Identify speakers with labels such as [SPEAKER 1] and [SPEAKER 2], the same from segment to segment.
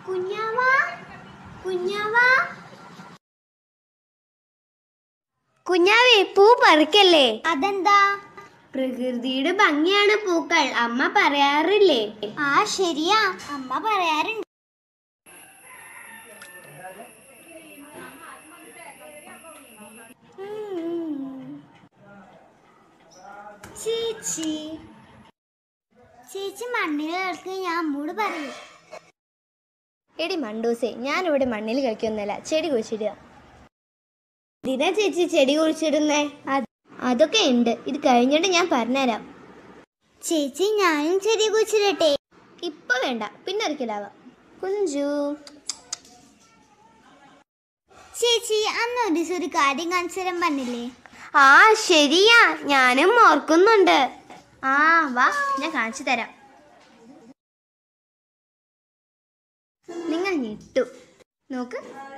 [SPEAKER 1] കുഞ്ഞാവാ കുഞ്ഞാവാ കുഞ്ഞാവേ പൂ പറിക്കല്ലേ
[SPEAKER 2] അതെന്താ
[SPEAKER 1] പ്രകൃതിയുടെ ഭംഗിയാണ് പൂക്കൾ അമ്മ പറയാറില്ലേ
[SPEAKER 2] ആ ശരിയാ അമ്മ പറയാറുണ്ട് ഉം. ചേച്ചി ചേച്ചി മണ്ണിൽ കളിക്ക് ഞാൻ അമ്മോട് പറയും
[SPEAKER 1] എടി മണ്ടൂസേ ഞാനിവിടെ മണ്ണിൽ കളിക്കൊന്നുമല്ല ചെടി കുഴിച്ചിടുക ദിന ചേച്ചി ചെടി കുഴിച്ചിടുന്നേ അത് അതൊക്കെ ഉണ്ട് ഇത് കഴിഞ്ഞിട്ട് ഞാൻ പറഞ്ഞുതരാം
[SPEAKER 2] ചേച്ചി ഞാനും ചെടി കുച്ചിരട്ടെ
[SPEAKER 1] ഇപ്പൊ വേണ്ട പിന്നെ ഒരിക്കലാവാം കുഞ്ചു
[SPEAKER 2] ചേച്ചി അന്ന് ഒരു ദിവസം ഒരു കാര്യം കാണിച്ചു തരാൻ പറഞ്ഞില്ലേ
[SPEAKER 1] ആ ശരിയാ ഞാനും ഓർക്കുന്നുണ്ട് ആ വാ ഞാൻ കാണിച്ചു തരാം നിങ്ങൾ ഞെട്ടു നോക്ക്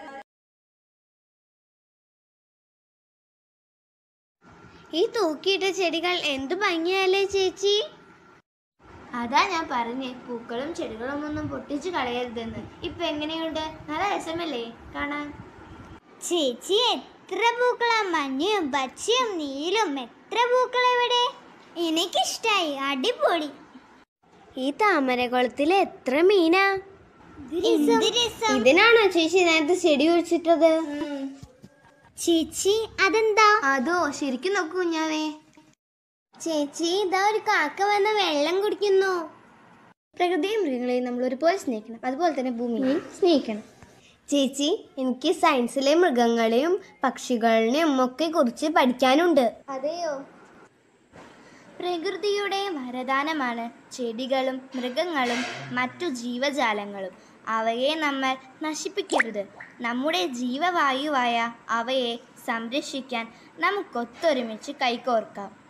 [SPEAKER 1] ഈ തൂക്കിയിട്ട ചെടികൾ എന്തു ഭംഗിയല്ലേ ചേച്ചി അതാ ഞാൻ പറഞ്ഞേ പൂക്കളും ചെടികളും ഒന്നും പൊട്ടിച്ചു കളയരുതെന്ന് ഇപ്പൊ എങ്ങനെയുണ്ട് നല്ല രസമല്ലേ കാണാൻ
[SPEAKER 2] ചേച്ചി എത്ര പൂക്കളാ മഞ്ഞയും പച്ചയും നീലും എത്ര പൂക്കൾ ഇവിടെ എനിക്കിഷ്ടായി അടിപൊളി
[SPEAKER 1] ഈ താമരകുളത്തിൽ എത്ര മീനാ
[SPEAKER 2] എന്ത് രസം
[SPEAKER 1] ഇതിനാണോ ചേച്ചി നേരത്തെ ചെടി കുഴിച്ചിട്ടത്
[SPEAKER 2] ചേച്ചി അതെന്താ
[SPEAKER 1] അതോ ശരിക്കും നോക്കൂ കുഞ്ഞാവേ ചേച്ചി ഇതാ ഒരു കാക്ക വന്ന് വെള്ളം കുടിക്കുന്നു പ്രകൃതിയും മൃഗങ്ങളെയും നമ്മൾ ഒരുപോലെ സ്നേഹിക്കണം അതുപോലെ തന്നെ ഭൂമിയെയും സ്നേഹിക്കണം ചേച്ചി എനിക്ക് സയൻസിലെ മൃഗങ്ങളെയും പക്ഷികളെയും ഒക്കെ കുറിച്ച് പഠിക്കാനുണ്ട് അതെയോ പ്രകൃതിയുടെ വരദാനമാണ് ചെടികളും മൃഗങ്ങളും മറ്റു ജീവജാലങ്ങളും അവയെ നമ്മൾ നശിപ്പിക്കരുത് നമ്മുടെ ജീവവായുവായ അവയെ സംരക്ഷിക്കാൻ നമുക്കൊത്തൊരുമിച്ച് കൈകോർക്കാം